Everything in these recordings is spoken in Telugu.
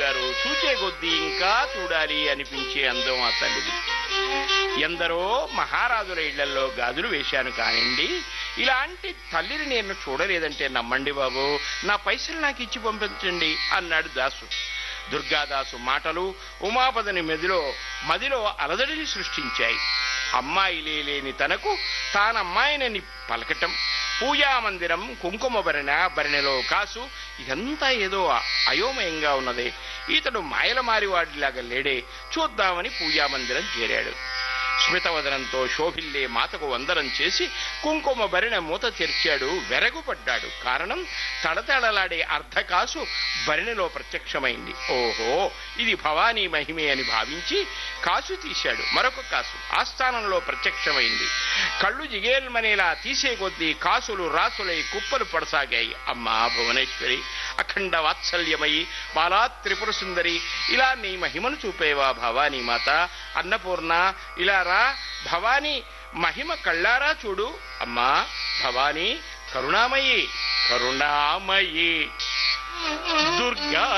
గారు చూచే కొద్దీ ఇంకా చూడాలి అనిపించే అందం ఆ తల్లిది ఎందరో మహారాజుల ఇళ్లలో గాజులు వేశాను కానివ్వండి ఇలాంటి తల్లిని నేను చూడలేదంటే నమ్మండి బాబు నా పైసలు నాకు ఇచ్చి పంపించండి అన్నాడు దాసు దుర్గాదాసు మాటలు ఉమాపదని మెదిలో మదిలో అలజడిని సృష్టించాయి అమ్మాయి లేని తనకు తానమ్మాయినని పలకటం పూజా మందిరం కుంకుమ భరణ భరణిలో కాసు ఇదంతా ఏదో అయోమయంగా ఉన్నదే ఇతడు మాయలమారివాడిలాగా లేడే చూద్దామని పూజా మందిరం చేరాడు స్మితవదనంతో శోభిల్లే మాతకు వందనం చేసి కుంకుమ భరిణ మూత తెరిచాడు వెరగుపడ్డాడు కారణం తడతడలాడే అర్ధకాసు భరిణిలో ప్రత్యక్షమైంది ఓహో ఇది భవానీ మహిమే అని భావించి కాసు తీశాడు మరొక కాసు ఆస్థానంలో ప్రత్యక్షమైంది కళ్ళు జిగేల్మనేలా తీసే కొద్దీ కాసులు రాసులై కుప్పలు పడసాగాయి అమ్మా భువనేశ్వరి అఖండ వాత్సల్యమయి బాలా త్రిపుర సుందరి ఇలా నీ మహిమను చూపేవా భవానీ మాత అన్నపూర్ణ ఇలా రా భవానీ మహిమ కళ్ళారా చూడు అమ్మా భవానీ కరుణామయి కరుణామయి దుర్గా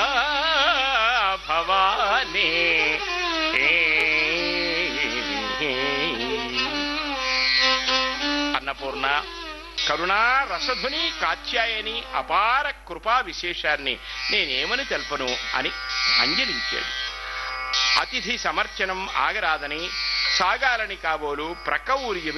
భవానీ అన్నపూర్ణ కరుణా రసధుని కాత్యాయని అపార కృపా విశేషాన్ని నేనేమని తెల్పను అని అంజలించాడు అతిథి సమర్చనం ఆగరాదని సాగాలని కాబోలు ప్రక్క ఊరి